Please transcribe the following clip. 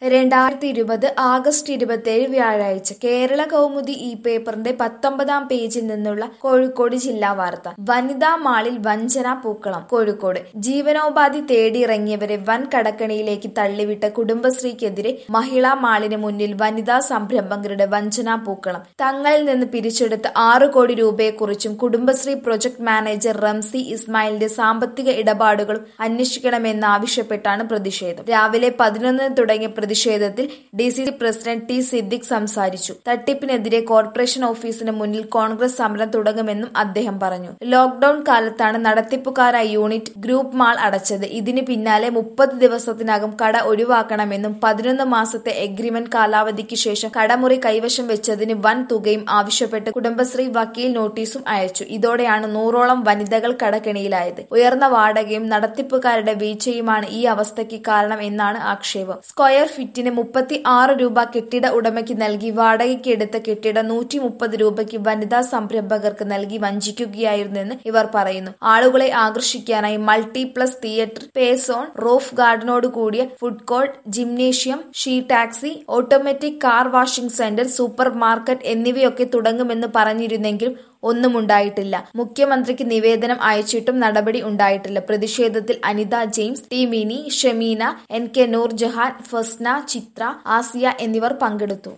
രണ്ടായിരത്തി ഇരുപത് ആഗസ്റ്റ് ഇരുപത്തിയേഴ് വ്യാഴാഴ്ച കേരള കൗമുദി ഈ പേപ്പറിന്റെ പത്തൊമ്പതാം പേജിൽ നിന്നുള്ള കോഴിക്കോട് ജില്ലാ വാർത്ത വനിതാ മാളിൽ വഞ്ചന പൂക്കളം കോഴിക്കോട് ജീവനോപാധി തേടിയിറങ്ങിയവരെ വൻ കടക്കണിയിലേക്ക് തള്ളിവിട്ട കുടുംബശ്രീക്കെതിരെ മഹിളാ മാളിന് മുന്നിൽ വനിതാ സംരംഭകരുടെ വഞ്ചനാ പൂക്കളം തങ്ങളിൽ നിന്ന് പിരിച്ചെടുത്ത ആറ് കോടി രൂപയെക്കുറിച്ചും കുടുംബശ്രീ പ്രൊജക്ട് മാനേജർ റംസി ഇസ്മായിലിന്റെ സാമ്പത്തിക ഇടപാടുകളും അന്വേഷിക്കണമെന്നാവശ്യപ്പെട്ടാണ് പ്രതിഷേധം രാവിലെ പതിനൊന്നിന് തുടങ്ങിയ പ്രതിഷേധത്തിൽ D C C president T Siddique സംസാരിച്ചു തട്ടിപ്പിനെതിരെ കോർപ്പറേഷൻ ഓഫീസിന് മുന്നിൽ കോൺഗ്രസ് സമരം തുടങ്ങുമെന്നും അദ്ദേഹം പറഞ്ഞു ലോക്ഡൌൺ കാലത്താണ് നടത്തിപ്പുകാരായ യൂണിറ്റ് ഗ്രൂപ്പ് മാൾ അടച്ചത് ഇതിന് പിന്നാലെ മുപ്പത് ദിവസത്തിനകം കട ഒഴിവാക്കണമെന്നും പതിനൊന്ന് മാസത്തെ എഗ്രിമെന്റ് കാലാവധിക്ക് ശേഷം കടമുറി കൈവശം വെച്ചതിന് വൻ തുകയും ആവശ്യപ്പെട്ട് കുടുംബശ്രീ വക്കീൽ നോട്ടീസും അയച്ചു ഇതോടെയാണ് നൂറോളം വനിതകൾ കടക്കെണിയിലായത് ഉയർന്ന വാടകയും നടത്തിപ്പുകാരുടെ വീഴ്ചയുമാണ് ഈ അവസ്ഥയ്ക്ക് കാരണം എന്നാണ് ആക്ഷേപം സ്ക്വയർ ഫിറ്റിന് മുപ്പത്തി ആറ് രൂപ കെട്ടിട ഉടമയ്ക്ക് നൽകി വാടകയ്ക്ക് എടുത്ത കെട്ടിടം നൂറ്റി മുപ്പത് രൂപയ്ക്ക് വനിതാ സംരംഭകർക്ക് നൽകി വഞ്ചിക്കുകയായിരുന്നെന്ന് ഇവർ പറയുന്നു ആളുകളെ ആകർഷിക്കാനായി മൾട്ടിപ്ലസ് തിയേറ്റർ പേസോൺ റൂഫ് ഗാർഡനോട് കൂടിയ food court gymnasium she taxi automatic car washing centre supermarket എന്നിവയൊക്കെ തുടങ്ങുമെന്ന് പറഞ്ഞിരുന്നെങ്കിലും ഒന്നും ഉണ്ടായിട്ടില്ല മുഖ്യമന്ത്രിക്ക് നിവേദനം അയച്ചിട്ടും നടപടി ഉണ്ടായിട്ടില്ല പ്രതിഷേധത്തിൽ Anitha James T Mini Shameena N K Noorjahan Fasna Chithra Asiya എന്നിവർ പങ്കെടുത്തു